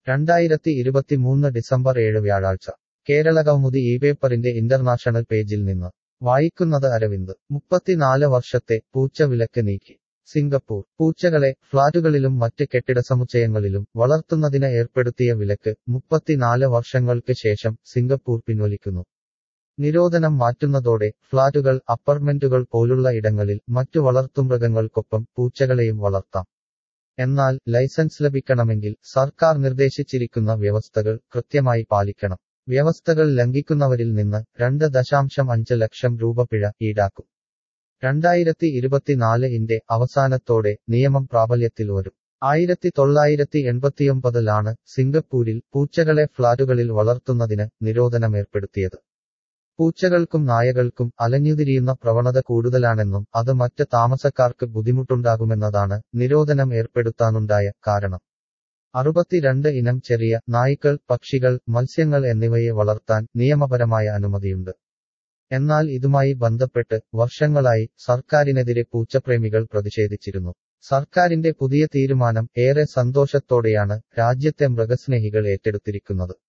രണ്ടായിരത്തി ഇരുപത്തിമൂന്ന് ഡിസംബർ ഏഴ് വ്യാഴാഴ്ച കേരളകൗമുദി ഈ പേപ്പറിന്റെ ഇന്റർനാഷണൽ പേജിൽ നിന്ന് വായിക്കുന്നത് അരവിന്ദ് മുപ്പത്തിനാല് വർഷത്തെ പൂച്ച വിലക്ക് നീക്കി സിംഗപ്പൂർ പൂച്ചകളെ ഫ്ളാറ്റുകളിലും മറ്റ് കെട്ടിടസമുച്ചയങ്ങളിലും വളർത്തുന്നതിന് ഏർപ്പെടുത്തിയ വിലക്ക് മുപ്പത്തിനാല് വർഷങ്ങൾക്ക് ശേഷം സിംഗപ്പൂർ പിൻവലിക്കുന്നു നിരോധനം മാറ്റുന്നതോടെ ഫ്ളാറ്റുകൾ അപ്പാർട്ട്മെന്റുകൾ പോലുള്ള ഇടങ്ങളിൽ മറ്റു വളർത്തുമൃഗങ്ങൾക്കൊപ്പം പൂച്ചകളെയും വളർത്താം എന്നാൽ ലൈസൻസ് ലഭിക്കണമെങ്കിൽ സർക്കാർ നിർദ്ദേശിച്ചിരിക്കുന്ന വ്യവസ്ഥകൾ കൃത്യമായി പാലിക്കണം വ്യവസ്ഥകൾ ലംഘിക്കുന്നവരിൽ നിന്ന് രണ്ട് ദശാംശം അഞ്ച് ലക്ഷം രൂപ പിഴ ഈടാക്കും രണ്ടായിരത്തി ഇരുപത്തിനാല് ഇന്റെ അവസാനത്തോടെ നിയമം പ്രാബല്യത്തിൽ വരും ആയിരത്തി തൊള്ളായിരത്തി എൺപത്തിയൊമ്പതിലാണ് സിംഗപ്പൂരിൽ പൂച്ചകളെ ഫ്ളാറ്റുകളിൽ വളർത്തുന്നതിന് നിരോധനമേർപ്പെടുത്തിയത് പൂച്ചകൾക്കും നായകൾക്കും അലഞ്ഞുതിരിയുന്ന പ്രവണത കൂടുതലാണെന്നും അത് മറ്റ് താമസക്കാർക്ക് ബുദ്ധിമുട്ടുണ്ടാകുമെന്നതാണ് നിരോധനം ഏർപ്പെടുത്താനുണ്ടായ കാരണം അറുപത്തിരണ്ട് ഇനം ചെറിയ നായ്ക്കൾ പക്ഷികൾ മത്സ്യങ്ങൾ എന്നിവയെ വളർത്താൻ നിയമപരമായ അനുമതിയുണ്ട് എന്നാൽ ഇതുമായി ബന്ധപ്പെട്ട് വർഷങ്ങളായി സർക്കാരിനെതിരെ പൂച്ചപ്രേമികൾ പ്രതിഷേധിച്ചിരുന്നു സർക്കാരിന്റെ പുതിയ തീരുമാനം ഏറെ സന്തോഷത്തോടെയാണ് രാജ്യത്തെ മൃഗസ്നേഹികൾ ഏറ്റെടുത്തിരിക്കുന്നത്